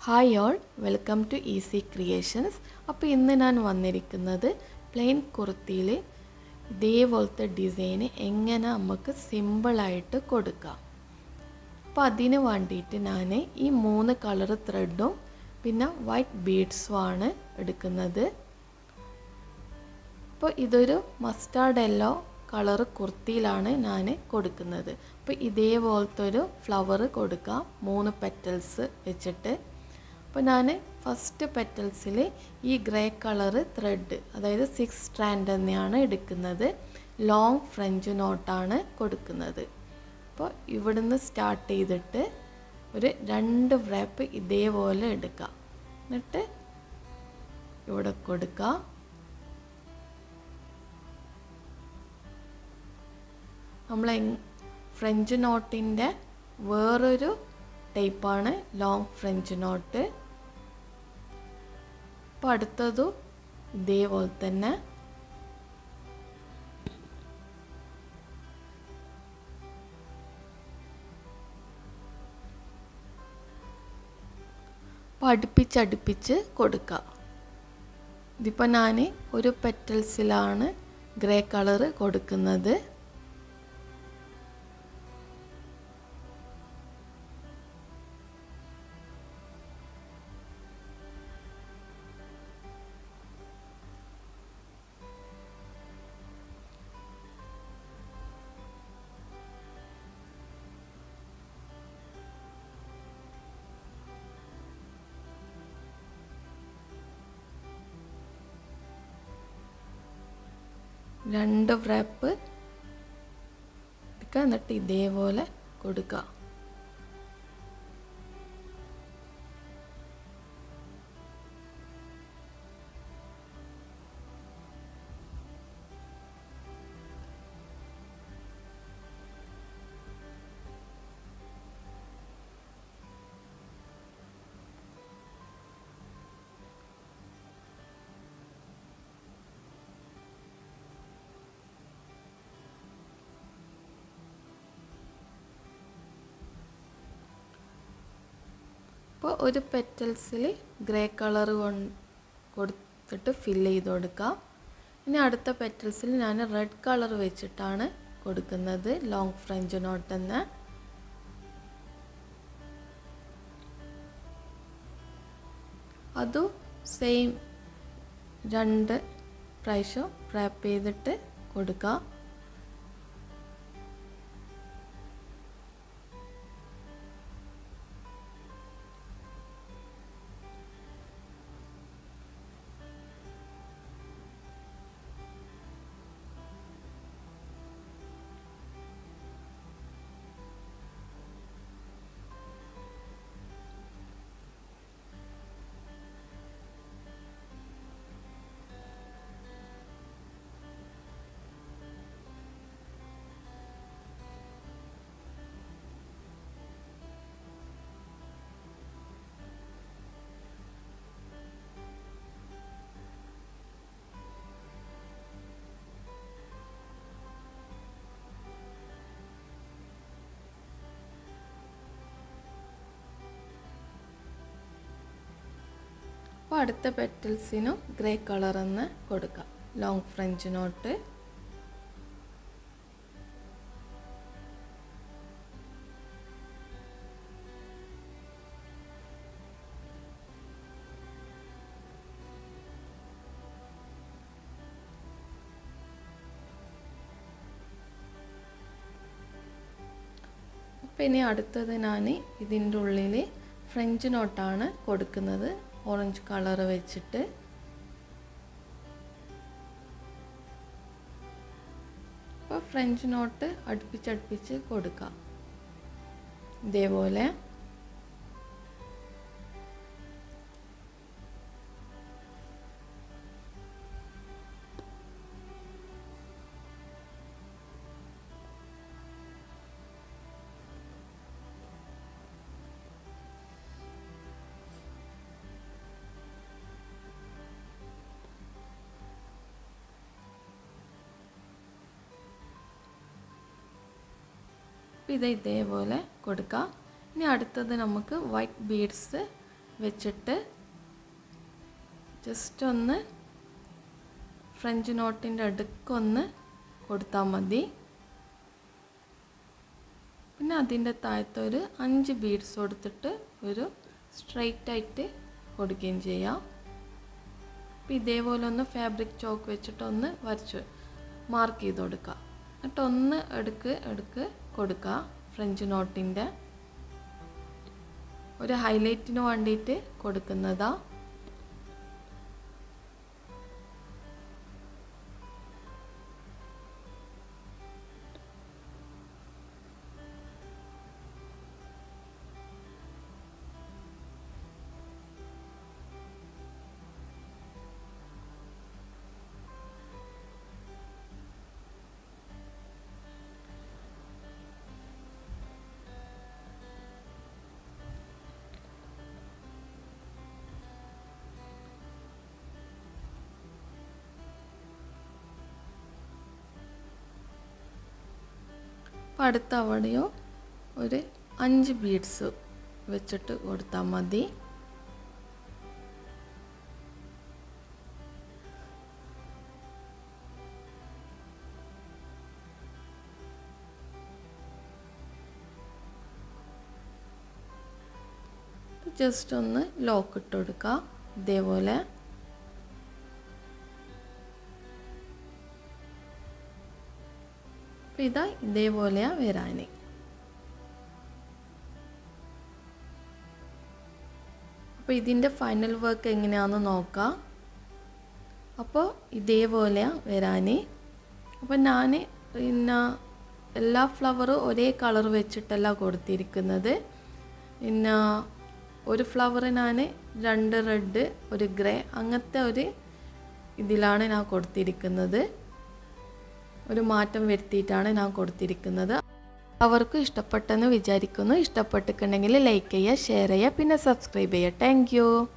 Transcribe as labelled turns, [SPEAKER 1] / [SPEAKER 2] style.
[SPEAKER 1] hi all welcome to easy creations അപ്പോൾ ഇന്ന് ഞാൻ വന്നിരിക്കുന്നത് പ്ലെയിൻ കുർത്തിയിൽ ഇതേപോലത്തെ ഡിസൈന് എങ്ങനെ നമുക്ക് സിമ്പിളായിട്ട് കൊടുക്കാം അപ്പോൾ അതിന് വേണ്ടിയിട്ട് ഞാൻ ഈ മൂന്ന് കളർ ത്രെഡും പിന്നെ വൈറ്റ് ബീഡ്സുമാണ് എടുക്കുന്നത് അപ്പോൾ ഇതൊരു മസ്റ്റാർഡ് യെല്ലോ കളർ കുർത്തിയിലാണ് ഞാൻ കൊടുക്കുന്നത് അപ്പോൾ ഇതേപോലത്തെ ഒരു ഫ്ലവർ കൊടുക്കാം മൂന്ന് പെറ്റൽസ് വെച്ചിട്ട് അപ്പോൾ ഞാൻ ഫസ്റ്റ് പെറ്റൽസിൽ ഈ ഗ്രേ കളർ ത്രെഡ് അതായത് സിക്സ് സ്ട്രാൻഡ് തന്നെയാണ് എടുക്കുന്നത് ലോങ് ഫ്രഞ്ച് നോട്ടാണ് കൊടുക്കുന്നത് അപ്പോൾ ഇവിടുന്ന് സ്റ്റാർട്ട് ചെയ്തിട്ട് ഒരു രണ്ട് വ്രാപ്പ് ഇതേപോലെ എടുക്കുക എന്നിട്ട് ഇവിടെ കൊടുക്കുക നമ്മൾ ഫ്രഞ്ച് നോട്ടിൻ്റെ വേറൊരു ടൈപ്പാണ് ലോങ് ഫ്രഞ്ച് നോട്ട് അപ്പോൾ അടുത്തതും ഇതേപോലെ തന്നെ അപ്പോൾ അടുപ്പിച്ചടുപ്പിച്ച് കൊടുക്കുക ഇതിപ്പോൾ ഞാൻ ഒരു പെറ്റൽസിലാണ് ഗ്രേ കളറ് കൊടുക്കുന്നത് രണ്ട് വ്രാപ്പ് എടുക്കുക എന്നിട്ട് ഇതേപോലെ കൊടുക്കുക അപ്പോൾ ഒരു പെറ്റൽസിൽ ഗ്രേ കളർ കൊണ്ട് കൊടുത്തിട്ട് ഫില്ല് ചെയ്ത് കൊടുക്കാം ഇനി അടുത്ത പെറ്റൽസിൽ ഞാൻ റെഡ് കളർ വെച്ചിട്ടാണ് കൊടുക്കുന്നത് ലോങ് ഫ്രഞ്ച് നോട്ട് എന്ന് അതും സെയിം രണ്ട് പ്രാവശ്യം റാപ്പ് ചെയ്തിട്ട് കൊടുക്കാം അപ്പോൾ അടുത്ത പെറ്റൽസിനും ഗ്രേ കളർ എന്ന് കൊടുക്കാം ലോങ് ഫ്രഞ്ച് നോട്ട് അപ്പോൾ ഇനി അടുത്തത് ഞാൻ ഇതിൻ്റെ ഉള്ളിൽ ഫ്രഞ്ച് നോട്ടാണ് കൊടുക്കുന്നത് ഓറഞ്ച് കളർ വെച്ചിട്ട് അപ്പോൾ ഫ്രഞ്ച് നോട്ട് അടുപ്പിച്ചടുപ്പിച്ച് കൊടുക്കാം ഇതേപോലെ ഇത് ഇതേപോലെ കൊടുക്കാം ഇനി അടുത്തത് നമുക്ക് വൈറ്റ് ബീഡ്സ് വെച്ചിട്ട് ജസ്റ്റ് ഒന്ന് ഫ്രഞ്ച് നോട്ടിൻ്റെ അടുക്കൊന്ന് കൊടുത്താൽ മതി പിന്നെ അതിൻ്റെ താഴത്തൊരു അഞ്ച് ബീഡ്സ് കൊടുത്തിട്ട് ഒരു സ്ട്രൈറ്റ് ആയിട്ട് കൊടുക്കുകയും ചെയ്യാം അപ്പം ഇതേപോലെ ഒന്ന് ഫാബ്രിക് ചോക്ക് വെച്ചിട്ട് ഒന്ന് വരച്ച് മാർക്ക് ചെയ്ത് കൊടുക്കുക എന്നിട്ട് ഒന്ന് എടുക്ക് എടുക്ക് കൊടുക്കുക ഫ്രഞ്ച് നോട്ടിൻ്റെ ഒരു ഹൈലൈറ്റിന് വേണ്ടിയിട്ട് കൊടുക്കുന്നതാ അപ്പം അടുത്ത അവിടെയോ ഒരു അഞ്ച് ബീഡ്സ് വെച്ചിട്ട് കൊടുത്താൽ മതി ജസ്റ്റ് ഒന്ന് ലോക്ക് ഇട്ട് കൊടുക്കുക ഇതേപോലെ അപ്പം ഇതാ ഇതേപോലെയാണ് വരാൻ അപ്പോൾ ഇതിൻ്റെ ഫൈനൽ വർക്ക് എങ്ങനെയാണെന്ന് നോക്കാം അപ്പോൾ ഇതേപോലെയാണ് വരാൻ അപ്പോൾ ഞാൻ പിന്നെ എല്ലാ ഫ്ലവറും ഒരേ കളർ വെച്ചിട്ടല്ല കൊടുത്തിരിക്കുന്നത് പിന്നെ ഒരു ഫ്ലവർ ഞാൻ രണ്ട് റെഡ് ഒരു ഗ്രേ അങ്ങനത്തെ ഒരു ഇതിലാണ് ഞാൻ കൊടുത്തിരിക്കുന്നത് ഒരു മാറ്റം വരുത്തിയിട്ടാണ് ഞാൻ കൊടുത്തിരിക്കുന്നത് അവർക്കും ഇഷ്ടപ്പെട്ടെന്ന് വിചാരിക്കുന്നു ഇഷ്ടപ്പെട്ടിട്ടുണ്ടെങ്കിൽ ലൈക്ക് ചെയ്യുക ഷെയർ ചെയ്യുക പിന്നെ സബ്സ്ക്രൈബ് ചെയ്യുക താങ്ക്